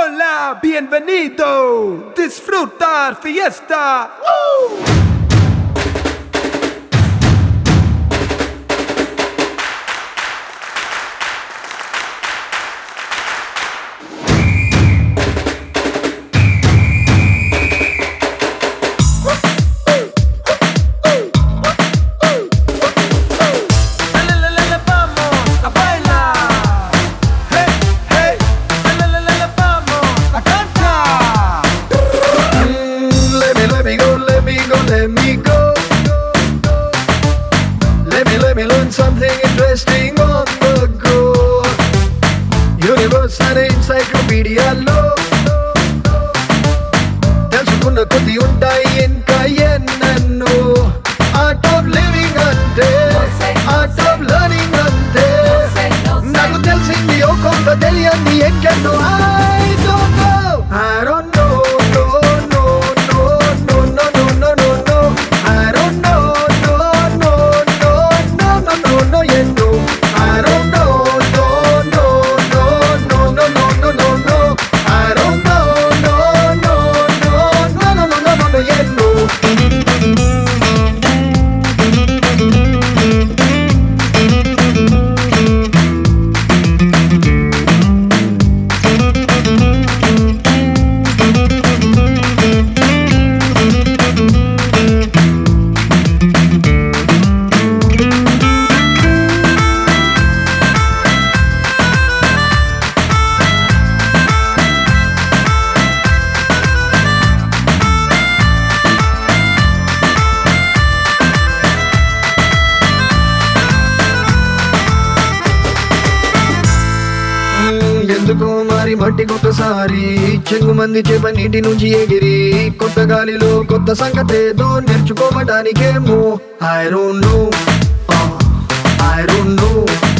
Hola, bienvenido. Disfrutar fiesta. Woo! Vamos a bailar. Hey, hey. Vamos a cantar. Let me, let me go, let me go, let me go. Let me, let me learn something interesting on the go. Universe and encyclopedia లో తెలుసుకున్న కొద్ది ఉంటాయి ఇంకా ఎన్నెన్నో art of living అంటే art of learning అంటే నాకు తెలిసింది ఓ కొంత తెలియంది ఎక్కడో I don't know I don't know no no no no no no no no no I don't know no no no no no no no yeah no I don't know no no no no no no no no no I don't know no no no no no no no no yeah no మ్మ్, ఎందుకో మరి మట్టి కొత్తసారి చెంగు మంది చేప నీటి నుంచి ఎగిరి కొత్త గాలిలో కొత్త సంగతేదో నేర్చుకోవడానికేమో I don't know I don't know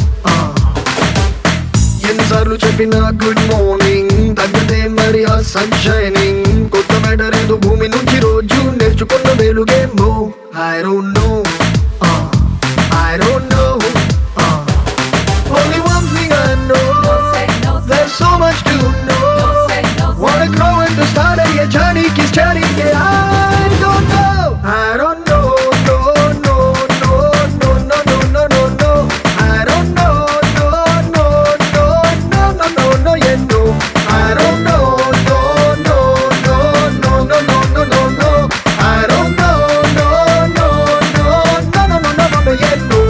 ఎన్నిసార్లు చెప్పిన గుడ్ మార్నింగ్ తగ్గదే మరి ఆ సన్ షైనింగ్ కొత్త మ్యాటర్ ఏదో భూమి నుంచి రోజు నేర్చుకున్న వెలుగేమో I don't know I don't know Only one thing I know There's so much to know Wanna grow and to start a journey Keep starting yeah, I don't know I don't know No, no, no, no, no, no, no, no, no I don't know No, no, no, no, no, no, no, yeah, no I don't know No, no, no, no, no, no, no, no, no I don't know No, no, no, no, no, no, no, no, yeah, no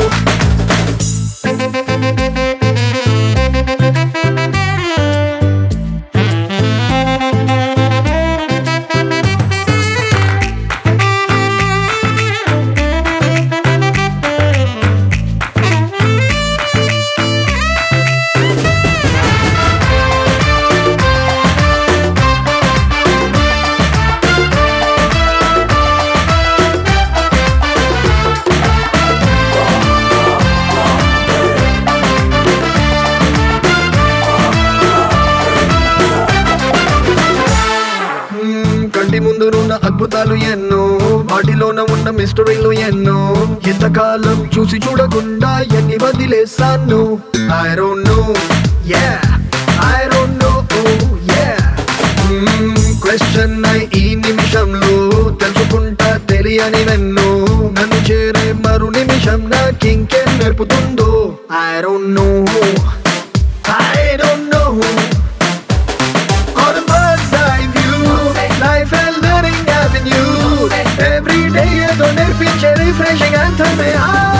hmm, కంటి ముందునున్న అద్భుతాలు ఎన్నో వాటిలోన ఉన్న మిస్టరీలు ఎన్నో ఎంతకాలం చూసి చూడకుండా ఎన్ని వదిలేసాను I don't know yeah I don't know yeah question అయి ఈ నిమిషంలో తెలుసుకుంటా తెలియని నన్ను నన్ను చేరే మరు నిమిషం నాకింకేం నేర్పుతుందో I don't know I don't know On a bird's eye view, life and learning avenue. Every day ఏదో నేర్పించే refreshing anthem. I